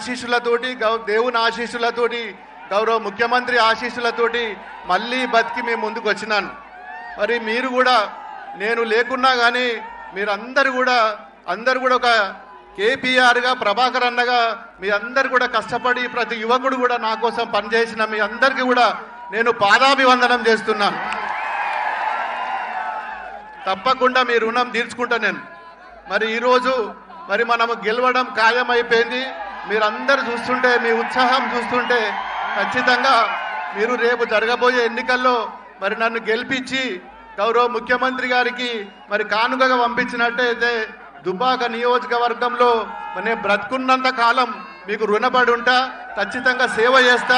ఆశీస్సులతోటి గౌ దేవుని ఆశీస్సులతోటి గౌరవ ముఖ్యమంత్రి ఆశీస్సులతోటి మళ్ళీ బతికి మేము ముందుకు వచ్చినాను మరి మీరు కూడా నేను లేకున్నా కానీ మీరందరూ కూడా అందరు కూడా ఒక కేపీఆర్గా ప్రభాకర్ అన్నగా మీ అందరు కూడా కష్టపడి ప్రతి యువకుడు కూడా నా కోసం పనిచేసిన మీ అందరికీ కూడా నేను పాదాభివందనం చేస్తున్నాను తప్పకుండా మీ రుణం తీర్చుకుంటా నేను మరి ఈరోజు మరి మనం గెలవడం ఖాయమైపోయింది మీరందరూ చూస్తుంటే మీ ఉత్సాహం చూస్తుంటే ఖచ్చితంగా మీరు రేపు జరగబోయే ఎన్నికల్లో మరి నన్ను గెలిపించి గౌరవ ముఖ్యమంత్రి గారికి మరి కానుకగా పంపించినట్టయితే దుబాక నియోజకవర్గంలో మరి నేను బ్రతుకున్నంత కాలం మీకు రుణపడి ఉంటా ఖచ్చితంగా సేవ చేస్తా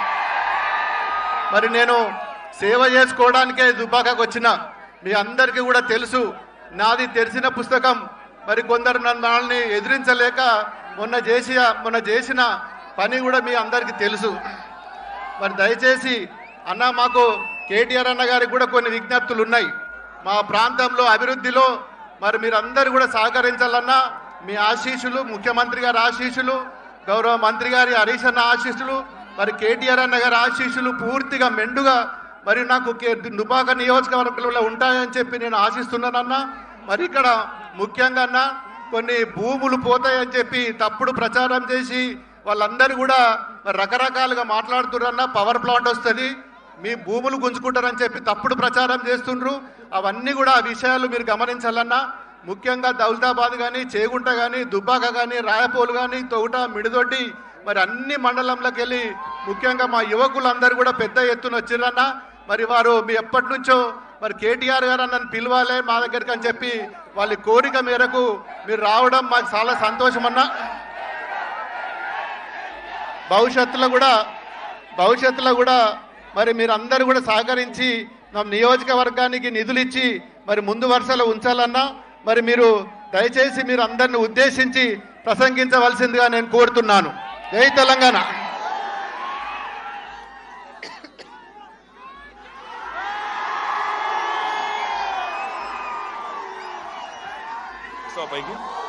మరి నేను సేవ చేసుకోవడానికే దుబాకకు వచ్చిన మీ అందరికీ కూడా తెలుసు నాది తెరిచిన పుస్తకం మరి కొందరు నన్ను మనల్ని ఎదిరించలేక మొన్న చేసి మొన్న చేసిన పని కూడా మీ అందరికీ తెలుసు మరి దయచేసి అన్న మాకు కేటీఆర్ అన్న గారికి కూడా కొన్ని విజ్ఞప్తులు ఉన్నాయి మా ప్రాంతంలో అభివృద్ధిలో మరి మీరందరూ కూడా సహకరించాలన్నా మీ ఆశీస్సులు ముఖ్యమంత్రి గారి ఆశీస్సులు గౌరవ మంత్రి గారి హరీష్ అన్న ఆశీస్సులు మరి కేటీఆర్ అన్న గారి ఆశీస్సులు పూర్తిగా మెండుగా మరి నాకు కే- దుబాక నియోజకవర్గంలో ఉంటాయని చెప్పి నేను ఆశిస్తున్నానన్నా మరి ఇక్కడ ముఖ్యంగా అన్న కొన్ని భూములు పోతాయని చెప్పి తప్పుడు ప్రచారం చేసి వాళ్ళందరూ కూడా మరి రకరకాలుగా మాట్లాడుతున్నారన్న పవర్ ప్లాంట్ వస్తుంది మీ భూములు గుంజుకుంటారని చెప్పి తప్పుడు ప్రచారం చేస్తుండ్రు అవన్నీ కూడా ఆ విషయాలు మీరు గమనించాలన్నా ముఖ్యంగా దౌలతాబాద్ కానీ చేగుంట కానీ దుబ్బాక కానీ రాయపోలు కానీ తొగుట మిడిదొడ్డి మరి అన్ని మండలంలోకి వెళ్ళి ముఖ్యంగా మా యువకులందరూ కూడా పెద్ద ఎత్తున వచ్చిరన్న మరి వారు మీ ఎప్పటి నుంచో మరి కేటీఆర్ గారు నన్ను పిలవాలి మా దగ్గరికి అని చెప్పి వాళ్ళ కోరిక మేరకు మీరు రావడం మాకు చాలా సంతోషం అన్నా భవిష్యత్తులో కూడా భవిష్యత్తులో కూడా మరి మీరు అందరూ కూడా సహకరించి మా నియోజకవర్గానికి నిధులు ఇచ్చి మరి ముందు వరుసలో ఉంచాలన్నా మరి మీరు దయచేసి మీరు అందరిని ఉద్దేశించి ప్రసంగించవలసిందిగా నేను కోరుతున్నాను జై తెలంగాణ వస్తావా పైకి